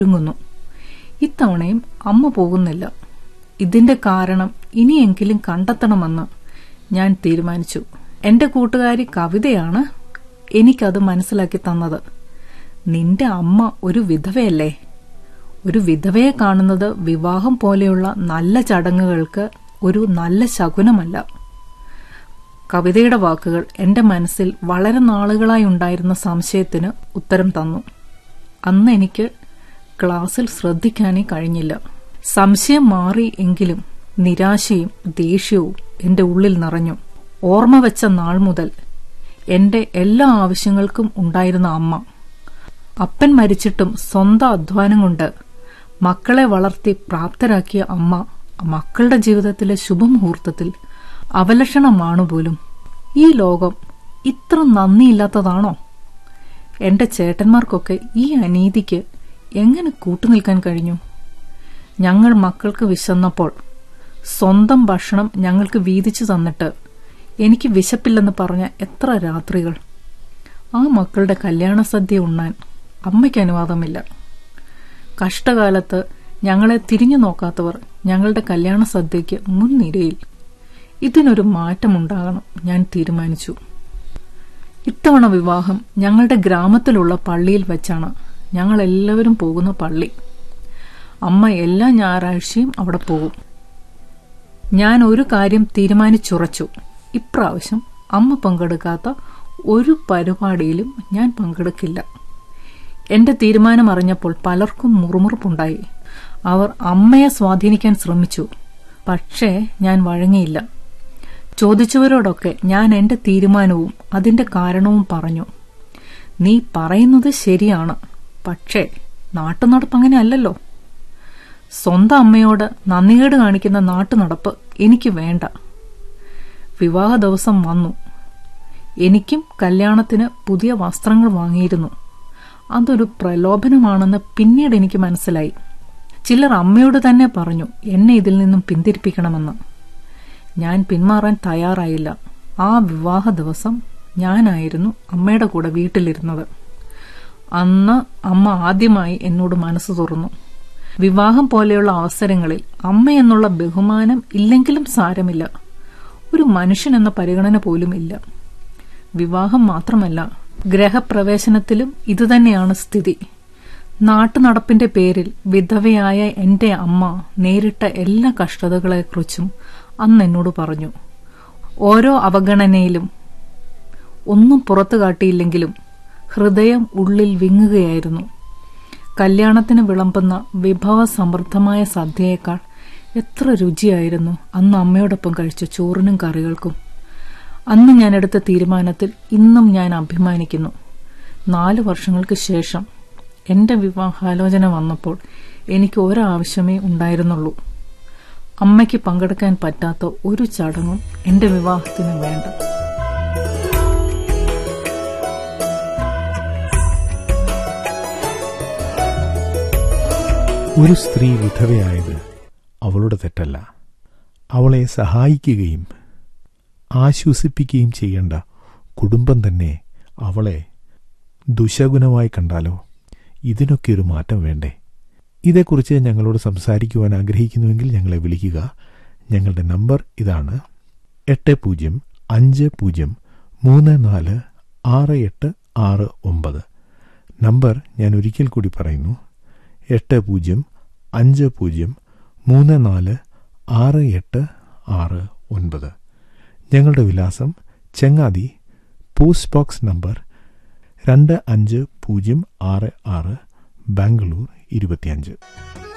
ഒരുങ്ങുന്നു ഇത്തവണയും അമ്മ പോകുന്നില്ല ഇതിന്റെ കാരണം ഇനിയെങ്കിലും കണ്ടെത്തണമെന്ന് ഞാൻ തീരുമാനിച്ചു എന്റെ കൂട്ടുകാരി കവിതയാണ് എനിക്കത് മനസ്സിലാക്കി തന്നത് നിന്റെ അമ്മ ഒരു വിധവയല്ലേ ഒരു വിധവയെ കാണുന്നത് വിവാഹം പോലെയുള്ള നല്ല ചടങ്ങുകൾക്ക് ഒരു നല്ല ശകുനമല്ല കവിതയുടെ വാക്കുകൾ എന്റെ മനസ്സിൽ വളരെ നാളുകളായി ഉണ്ടായിരുന്ന സംശയത്തിന് ഉത്തരം തന്നു അന്ന് എനിക്ക് ക്ലാസ്സിൽ ശ്രദ്ധിക്കാനേ കഴിഞ്ഞില്ല സംശയം മാറി എങ്കിലും നിരാശയും ദേഷ്യവും എന്റെ ഉള്ളിൽ നിറഞ്ഞു ഓർമ്മ വെച്ച നാൾ മുതൽ എന്റെ എല്ലാ ആവശ്യങ്ങൾക്കും ഉണ്ടായിരുന്ന അമ്മ അപ്പൻ മരിച്ചിട്ടും സ്വന്തം അധ്വാനം കൊണ്ട് മക്കളെ വളർത്തി പ്രാപ്തരാക്കിയ അമ്മ മക്കളുടെ ജീവിതത്തിലെ ശുഭമുഹൂർത്തത്തിൽ അവലക്ഷണമാണു പോലും ഈ ലോകം ഇത്ര നന്ദിയില്ലാത്തതാണോ എന്റെ ചേട്ടന്മാർക്കൊക്കെ ഈ അനീതിക്ക് എങ്ങനെ കൂട്ടുനിൽക്കാൻ കഴിഞ്ഞു ഞങ്ങൾ മക്കൾക്ക് വിശന്നപ്പോൾ സ്വന്തം ഭക്ഷണം ഞങ്ങൾക്ക് വീതിച്ചു തന്നിട്ട് എനിക്ക് വിശപ്പില്ലെന്ന് പറഞ്ഞ എത്ര രാത്രികൾ ആ മക്കളുടെ കല്യാണ സദ്യ ഉണ്ണാൻ അമ്മയ്ക്ക് അനുവാദമില്ല കഷ്ടകാലത്ത് ഞങ്ങളെ തിരിഞ്ഞു നോക്കാത്തവർ ഞങ്ങളുടെ കല്യാണ സദ്യയ്ക്ക് മുൻനിരയിൽ ഇതിനൊരു മാറ്റമുണ്ടാകണം ഞാൻ തീരുമാനിച്ചു ഇത്തവണ വിവാഹം ഞങ്ങളുടെ ഗ്രാമത്തിലുള്ള പള്ളിയിൽ വെച്ചാണ് ഞങ്ങൾ എല്ലാവരും പോകുന്ന പള്ളി അമ്മ എല്ലാ ഞായറാഴ്ചയും അവിടെ പോകും ഞാൻ ഒരു കാര്യം തീരുമാനിച്ചുറച്ചു ഇപ്രാവശ്യം അമ്മ പങ്കെടുക്കാത്ത ഒരു പരിപാടിയിലും ഞാൻ പങ്കെടുക്കില്ല എന്റെ തീരുമാനം അറിഞ്ഞപ്പോൾ പലർക്കും മുറുമുറുപ്പുണ്ടായി അവർ അമ്മയെ സ്വാധീനിക്കാൻ ശ്രമിച്ചു പക്ഷേ ഞാൻ വഴങ്ങിയില്ല ചോദിച്ചവരോടൊക്കെ ഞാൻ എന്റെ തീരുമാനവും അതിന്റെ കാരണവും പറഞ്ഞു നീ പറയുന്നത് ശരിയാണ് പക്ഷേ നാട്ടുനടപ്പ് അങ്ങനെ അല്ലല്ലോ സ്വന്തം അമ്മയോട് നന്ദികേട് കാണിക്കുന്ന നാട്ടുനടപ്പ് എനിക്ക് വേണ്ട വിവാഹ ദിവസം വന്നു എനിക്കും കല്യാണത്തിന് പുതിയ വസ്ത്രങ്ങൾ വാങ്ങിയിരുന്നു അതൊരു പ്രലോഭനമാണെന്ന് പിന്നീട് എനിക്ക് മനസ്സിലായി ചിലർ അമ്മയോട് തന്നെ പറഞ്ഞു എന്നെ ഇതിൽ നിന്നും പിന്തിരിപ്പിക്കണമെന്ന് ഞാൻ പിന്മാറാൻ തയ്യാറായില്ല ആ വിവാഹ ദിവസം ഞാനായിരുന്നു അമ്മയുടെ കൂടെ വീട്ടിലിരുന്നത് അന്ന് അമ്മ ആദ്യമായി എന്നോട് മനസ്സ് തുറന്നു വിവാഹം പോലെയുള്ള അവസരങ്ങളിൽ അമ്മ എന്നുള്ള ബഹുമാനം ഇല്ലെങ്കിലും സാരമില്ല ഒരു മനുഷ്യൻ എന്ന പരിഗണന പോലും ഇല്ല വിവാഹം മാത്രമല്ല ഗ്രഹപ്രവേശനത്തിലും ഇതുതന്നെയാണ് സ്ഥിതി നാട്ടുനടപ്പിന്റെ പേരിൽ വിധവയായ എന്റെ അമ്മ നേരിട്ട എല്ലാ കഷ്ടതകളെക്കുറിച്ചും അന്ന് എന്നോട് പറഞ്ഞു ഓരോ അവഗണനയിലും ഒന്നും പുറത്തു കാട്ടിയില്ലെങ്കിലും ഹൃദയം ഉള്ളിൽ വിങ്ങുകയായിരുന്നു കല്യാണത്തിന് വിളമ്പുന്ന വിഭവ സമൃദ്ധമായ സദ്യയേക്കാൾ എത്ര രുചിയായിരുന്നു അന്ന് അമ്മയോടൊപ്പം കഴിച്ച ചോറിനും കറികൾക്കും അന്ന് ഞാൻ എടുത്ത തീരുമാനത്തിൽ ഇന്നും ഞാൻ അഭിമാനിക്കുന്നു നാല് വർഷങ്ങൾക്ക് ശേഷം എന്റെ വിവാഹാലോചന വന്നപ്പോൾ എനിക്ക് ഒരാവശ്യമേ ഉണ്ടായിരുന്നുള്ളൂ അമ്മയ്ക്ക് പങ്കെടുക്കാൻ പറ്റാത്ത ഒരു ചടങ്ങും എന്റെ വിവാഹത്തിന് വേണ്ട ഒരു സ്ത്രീ വിധവയായത് അവളുടെ തെറ്റല്ല അവളെ സഹായിക്കുകയും ആശ്വസിപ്പിക്കുകയും ചെയ്യേണ്ട കുടുംബം തന്നെ അവളെ ദുശഗുണമായി കണ്ടാലോ ഇതിനൊക്കെ ഒരു മാറ്റം വേണ്ടേ ഇതേക്കുറിച്ച് ഞങ്ങളോട് സംസാരിക്കുവാൻ ആഗ്രഹിക്കുന്നുവെങ്കിൽ ഞങ്ങളെ വിളിക്കുക ഞങ്ങളുടെ നമ്പർ ഇതാണ് എട്ട് പൂജ്യം അഞ്ച് പൂജ്യം മൂന്ന് നാല് ആറ് എട്ട് ആറ് ഒമ്പത് നമ്പർ ഞാൻ ഒരിക്കൽ കൂടി പറയുന്നു എട്ട് പൂജ്യം അഞ്ച് പൂജ്യം മൂന്ന് നാല് ആറ് എട്ട് ആറ് ഒൻപത് ഞങ്ങളുടെ വിലാസം ചെങ്ങാതി പോസ്റ്റ് ബോക്സ് നമ്പർ രണ്ട് അഞ്ച് പൂജ്യം ആറ് ആറ് ബാംഗ്ലൂർ ഇരുപത്തിയഞ്ച്